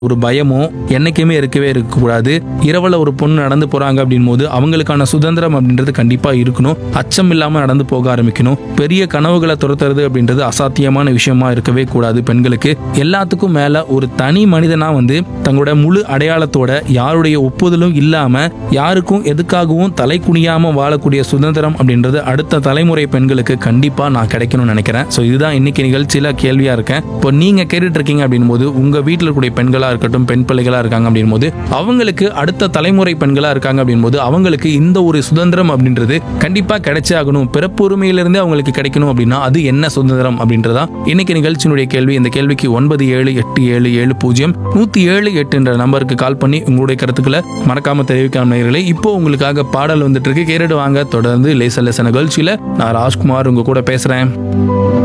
ஒரு பயமோ என்னைக்குமே இருக்கவே இருக்கக்கூடாது இரவுல ஒரு பொண்ணு நடந்து போறாங்க அப்படின் போது அவங்களுக்கான சுதந்திரம் அப்படின்றது கண்டிப்பா இருக்கணும் அச்சம் இல்லாம நடந்து போக ஆரம்பிக்கணும் பெரிய கனவுகளை துரத்துறது அப்படின்றது அசாத்தியமான விஷயமா இருக்கவே கூடாது பெண்களுக்கு எல்லாத்துக்கும் மேல ஒரு தனி மனிதனா வந்து தங்களோட முழு அடையாளத்தோட யாருடைய ஒப்புதலும் இல்லாம யாருக்கும் எதுக்காகவும் தலை குனியாம வாழக்கூடிய சுதந்திரம் அப்படின்றது அடுத்த தலைமுறை பெண்களுக்கு கண்டிப்பா நான் கிடைக்கணும்னு நினைக்கிறேன் ஸோ இதுதான் இன்னைக்கு நிகழ்ச்சியில கேள்வியா இருக்கேன் இப்போ நீங்க கேட்டுட்டு இருக்கீங்க அப்படின் போது உங்க வீட்டில் இருக்கக்கூடிய பெண்களா இருக்கட்டும் பெண் பிள்ளைகளா இருக்காங்க அப்படின் போது அவங்களுக்கு அடுத்த தலைமுறை பெண்களா இருக்காங்க அப்படின் போது அவங்களுக்கு இந்த ஒரு சுதந்திரம் அப்படின்றது கண்டிப்பா கிடைச்சே ஆகணும் பிறப்பு உரிமையிலிருந்தே அவங்களுக்கு கிடைக்கணும் அப்படின்னா அது என்ன சுதந்திரம் அப்படின்றதா இன்னைக்கு நிகழ்ச்சியினுடைய கேள்வி இந்த கேள்விக்கு ஒன்பது ஏழு எட்டு ஏழு ஏழு பூஜ்ஜியம் நூத்தி ஏழு எட்டு என்ற நம்பருக்கு கால் பண்ணி உங்களுடைய கருத்துக்களை மறக்காம தெரிவிக்காம நேயர்களே இப்போ உங்களுக்காக பாடல் வந்துட்டு இருக்கு கேட்டுட்டு வாங்க தொடர்ந்து லேச லேச நிகழ்ச்சியில நான் ராஜ்குமார் உங்க கூட பேசுறேன்